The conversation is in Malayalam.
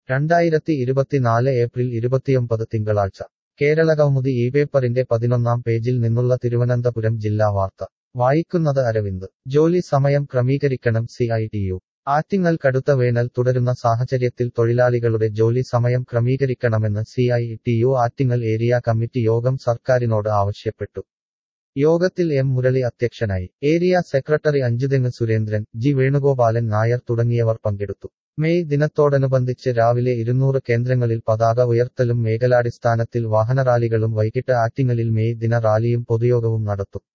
രണ്ടായിരത്തി ഇരുപത്തിനാല് ഏപ്രിൽ ഇരുപത്തിയൊമ്പത് തിങ്കളാഴ്ച കേരളകൗമുദി ഈ പേപ്പറിന്റെ പതിനൊന്നാം പേജിൽ നിന്നുള്ള തിരുവനന്തപുരം ജില്ലാ വാർത്ത വായിക്കുന്നത് അരവിന്ദ് ജോലി സമയം ക്രമീകരിക്കണം C I T U Attingal കടുത്ത വേനൽ തുടരുന്ന സാഹചര്യത്തിൽ തൊഴിലാളികളുടെ ജോലി സമയം ക്രമീകരിക്കണമെന്ന് C I T U Attingal area committee യോഗം സർക്കാരിനോട് ആവശ്യപ്പെട്ടു യോഗത്തിൽ എം മുരളി അധ്യക്ഷനായി area secretary Anchuthengu Surendran G Venugopalan Nair തുടങ്ങിയവർ പങ്കെടുത്തു മെയ് ദിനത്തോടനുബന്ധിച്ച് രാവിലെ ഇരുന്നൂറ് കേന്ദ്രങ്ങളിൽ പതാക ഉയർത്തലും മേഖലാടിസ്ഥാനത്തിൽ വാഹനറാലികളും വൈകിട്ട് ആറ്റിങ്ങലിൽ മെയ് ദിന റാലിയും പൊതുയോഗവും നടത്തും